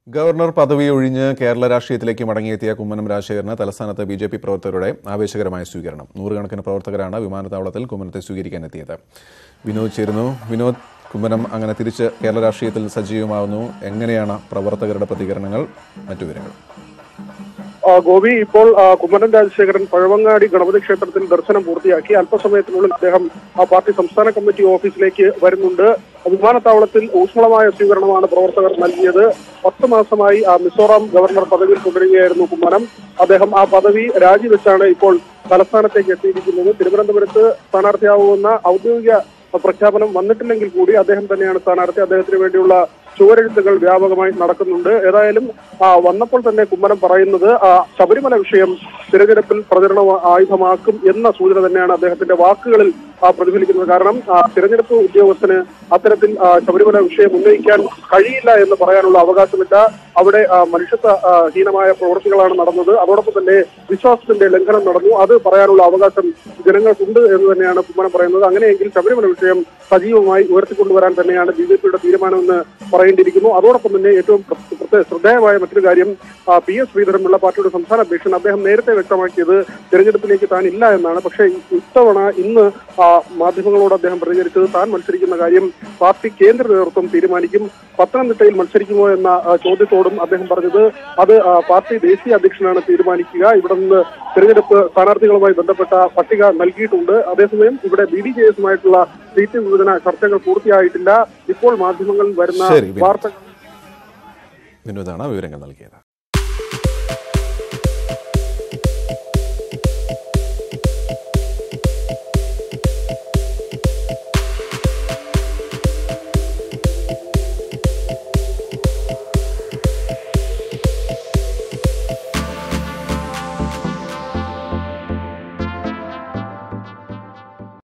Governor പദവി ഒഴിഞ്ഞ് കേരള രാഷ്ട്രീയത്തിലേക്ക് മടങ്ങിയെത്തിയ കുമ്മനം രാജശേഖരന് തലസ്ഥാനത്ത് ബി ജെ പി പ്രവർത്തകരുടെ ആവേശകരമായ സ്വീകരണം നൂറുകണക്കിന് പ്രവർത്തകരാണ് വിമാനത്താവളത്തിൽ കുമ്മനത്തെ സ്വീകരിക്കാൻ എത്തിയത് വിനോദ് ചേരുന്നു വിനോദ് കുമ്മനം അങ്ങനെ തിരിച്ച് കേരള രാഷ്ട്രീയത്തിൽ സജീവമാവുന്നു എങ്ങനെയാണ് പ്രവർത്തകരുടെ പ്രതികരണങ്ങൾ മറ്റു വിവരങ്ങൾ ആ, ഗോപി ഇപ്പോൾ ആ, കുമ്മനം രാജശേഖരൻ പഴവങ്ങാടി ഗണപതി ക്ഷേത്രത്തിൽ ദർശനം പൂർത്തിയാക്കി അല്പസമയത്തിനുള്ളിൽ അദ്ദേഹം ആ പാർട്ടി സംസ്ഥാന കമ്മിറ്റി ഓഫീസിലേക്ക് വരുന്നുണ്ട് വിമാനത്താവളത്തിൽ ഊഷ്മളമായ സ്വീകരണമാണ് പ്രവർത്തകർ നൽകിയത് പത്ത് മാസമായി ആ മിസോറാം ഗവർണർ പദവിയിൽ തുടരുകയായിരുന്നു കുമ്മനം അദ്ദേഹം ആ പദവി രാജിവെച്ചാണ് ഇപ്പോൾ തലസ്ഥാനത്തേക്ക് എത്തിയിരിക്കുന്നത് തിരുവനന്തപുരത്ത് സ്ഥാനാർത്ഥിയാവുന്ന ഔദ്യോഗിക പ്രഖ്യാപനം വന്നിട്ടില്ലെങ്കിൽ കൂടി അദ്ദേഹം തന്നെയാണ് സ്ഥാനാർത്ഥി അദ്ദേഹത്തിന് വേണ്ടിയുള്ള ചുവരെഴുത്തുകൾ വ്യാപകമായി നടക്കുന്നുണ്ട് ഏതായാലും ആ, വന്നപ്പോൾ തന്നെ കുമ്മനം പറയുന്നത് ആ, ശബരിമല വിഷയം തിരഞ്ഞെടുപ്പിൽ പ്രചരണ ആയുധമാക്കും എന്ന സൂചന തന്നെയാണ് അദ്ദേഹത്തിന്റെ വാക്കുകളിൽ ആ, പ്രതിഫലിക്കുന്നത് കാരണം ആ, തിരഞ്ഞെടുപ്പ് ഉദ്യോഗസ്ഥന് അത്തരത്തിൽ ആ, ശബരിമല വിഷയം ഉന്നയിക്കാൻ കഴിയില്ല എന്ന് പറയാനുള്ള അവകാശമില്ല അവിടെ ആ, മനുഷ്യത്വ ആ, ഹീനമായ പ്രവൃത്തികളാണ് നടന്നത് അതോടൊപ്പം തന്നെ വിശ്വാസത്തിന്റെ ലംഘനം നടന്നു അത് പറയാനുള്ള അവകാശം ജനങ്ങൾക്കുണ്ട് എന്ന് തന്നെയാണ് കുമ്മനം പറയുന്നത് അങ്ങനെയെങ്കിൽ ശബരിമല വിഷയം സജീവമായി ഉയർത്തിക്കൊണ്ടുവരാൻ തന്നെയാണ് ബി ജെ പിയുടെ തീരുമാനമെന്ന് പറയേണ്ടിയിരിക്കുന്നു അതോടൊപ്പം തന്നെ ഏറ്റവും പ്ര- പ്രത്യേക ശ്രദ്ധേയമായ മറ്റൊരു കാര്യം ആ, പി എസ് ശ്രീധരൻപിള്ള പാർട്ടിയുടെ സംസ്ഥാന അധ്യക്ഷൻ അദ്ദേഹം നേരത്തെ വ്യക്തമാക്കിയത് തിരഞ്ഞെടുപ്പിലേക്ക് താൻ ഇല്ല എന്നാണ് പക്ഷേ ഇത്തവണ ഇന്ന് ആ, മാധ്യമങ്ങളോട് അദ്ദേഹം പ്രതികരിച്ചത് താൻ മത്സരിക്കുന്ന കാര്യം പാർട്ടി കേന്ദ്ര നേതൃത്വം തീരുമാനിക്കും പത്തനംതിട്ടയിൽ മത്സരിക്കുമോ എന്ന ആ, ചോദ്യത്തോടും അദ്ദേഹം പറഞ്ഞത് അത് ആ, പാർട്ടി ദേശീയ അധ്യക്ഷനാണ് തീരുമാനിക്കുക ഇവിടെ നിന്ന് തിരഞ്ഞെടുപ്പ് സ്ഥാനാർത്ഥികളുമായി ബന്ധപ്പെട്ട പട്ടിക നൽകിയിട്ടുണ്ട് അതേസമയം ഇവിടെ ബി ഡി ജെ എസുമായിട്ടുള്ള സീറ്റ് വിഭജന ചർച്ചകൾ പൂർത്തിയായിട്ടില്ല ഇപ്പോൾ മാധ്യമങ്ങളിൽ വരുന്ന ശരി, വിനോദ്. വാർത്തകൾ വിനോദാണ് വിവരങ്ങൾ നൽകിയത്